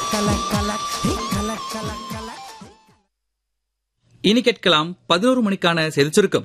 இனி கேட்கலாம் பதினோரு மணிக்கான செய்திச் சுருக்கம்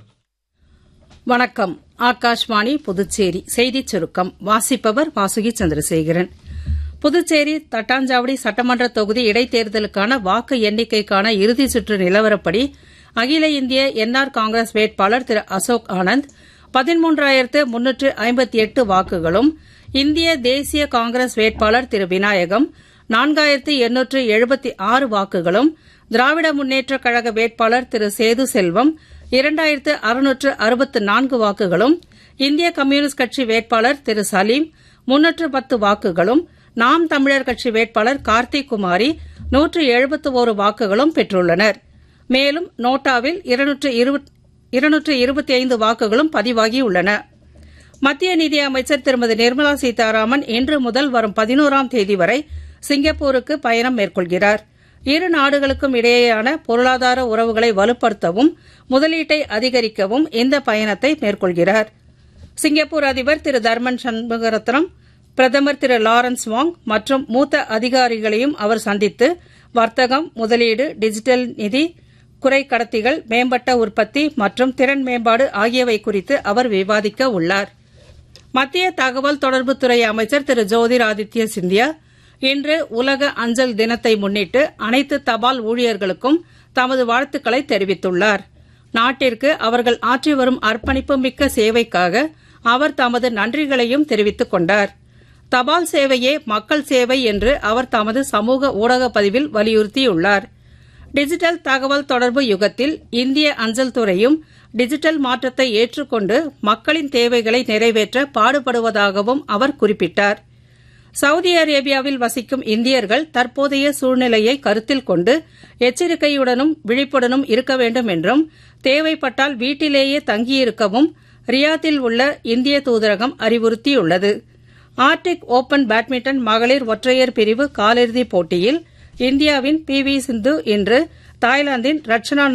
வணக்கம் ஆகாஷ்வாணி புதுச்சேரி செய்திச் சுருக்கம் வாசிப்பவர் வாசுகி சந்திரசேகரன் புதுச்சேரி தட்டாஞ்சாவடி சட்டமன்ற தொகுதி இடைத்தேர்தலுக்கான வாக்கு எண்ணிக்கைக்கான இறுதி சுற்று நிலவரப்படி அகில இந்திய என்ஆர் காங்கிரஸ் வேட்பாளர் திரு அசோக் ஆனந்த் பதிமூன்றாயிரத்து முன்னூற்று ஐம்பத்தி எட்டு வாக்குகளும் இந்திய தேசிய காங்கிரஸ் வேட்பாளர் திரு விநாயகம் நான்காயிரத்து எண்ணூற்று எழுபத்தி ஆறு வாக்குகளும் திராவிட முன்னேற்றக் கழக வேட்பாளர் திரு சேது செல்வம் இரண்டாயிரத்து அறுநூற்று அறுபத்து நான்கு வாக்குகளும் இந்திய கம்யூனிஸ்ட் கட்சி வேட்பாளர் திரு சலீம் முன்னூற்று பத்து வாக்குகளும் நாம் தமிழர் கட்சி வேட்பாளர் கார்த்திக் குமாரி நூற்று எழுபத்து ஒரு வாக்குகளும் பெற்றுள்ளனர் மேலும் நோட்டாவில் இருநூற்று இருபத்தி ஐந்து வாக்குகளும் பதிவாகியுள்ளன மத்திய நிதியமைச்சர் திருமதி நிர்மலா சீதாராமன் இன்று முதல் வரும் பதினோராம் தேதி வரை சிங்கப்பூருக்கு பயணம் மேற்கொள்கிறார் இரு நாடுகளுக்கும் இடையேயான பொருளாதார உறவுகளை வலுப்படுத்தவும் முதலீட்டை அதிகரிக்கவும் இந்த பயணத்தை மேற்கொள்கிறார் சிங்கப்பூர் அதிபர் திரு தர்மன் சண்முகரத்னம் பிரதமர் திரு லாரன்ஸ் வாங் மற்றும் மூத்த அதிகாரிகளையும் அவர் சந்தித்து வர்த்தகம் முதலீடு டிஜிட்டல் நிதி குறை கடத்திகள் மேம்பட்ட உற்பத்தி மற்றும் திறன் மேம்பாடு ஆகியவை குறித்து அவர் விவாதிக்க உள்ளார் மத்திய தகவல் தொடர்புத்துறை அமைச்சர் திரு ஜோதிர் ஆதித்ய சிந்தியா இன்று உலக அஞ்சல் தினத்தை முன்னிட்டு அனைத்து தபால் ஊழியர்களுக்கும் தமது வாழ்த்துக்களை தெரிவித்துள்ளார் நாட்டிற்கு அவர்கள் ஆற்றி வரும் அர்ப்பணிப்பு மிக்க சேவைக்காக அவர் தமது நன்றிகளையும் தெரிவித்துக் கொண்டார் தபால் சேவையே மக்கள் சேவை என்று அவர் தமது சமூக ஊடக பதிவில் வலியுறுத்தியுள்ளார் டிஜிட்டல் தகவல் தொடர்பு யுகத்தில் இந்திய அஞ்சல் துறையும் டிஜிட்டல் மாற்றத்தை ஏற்றுக்கொண்டு மக்களின் தேவைகளை நிறைவேற்ற பாடுபடுவதாகவும் அவர் குறிப்பிட்டார் சவுதி அரேபியாவில் வசிக்கும் இந்தியர்கள் தற்போதைய சூழ்நிலையை கருத்தில் கொண்டு எச்சரிக்கையுடனும் விழிப்புடனும் இருக்க வேண்டும் என்றும் தேவைப்பட்டால் வீட்டிலேயே தங்கியிருக்கவும் ரியாத்தில் உள்ள இந்திய தூதரகம் அறிவுறுத்தியுள்ளது ஆர்டிக் ஓபன் பேட்மிண்டன் மகளிர் ஒற்றையர் பிரிவு காலிறுதிப் போட்டியில் இந்தியாவின் பி வி சிந்து இன்று தாய்லாந்தின் ரட்சனா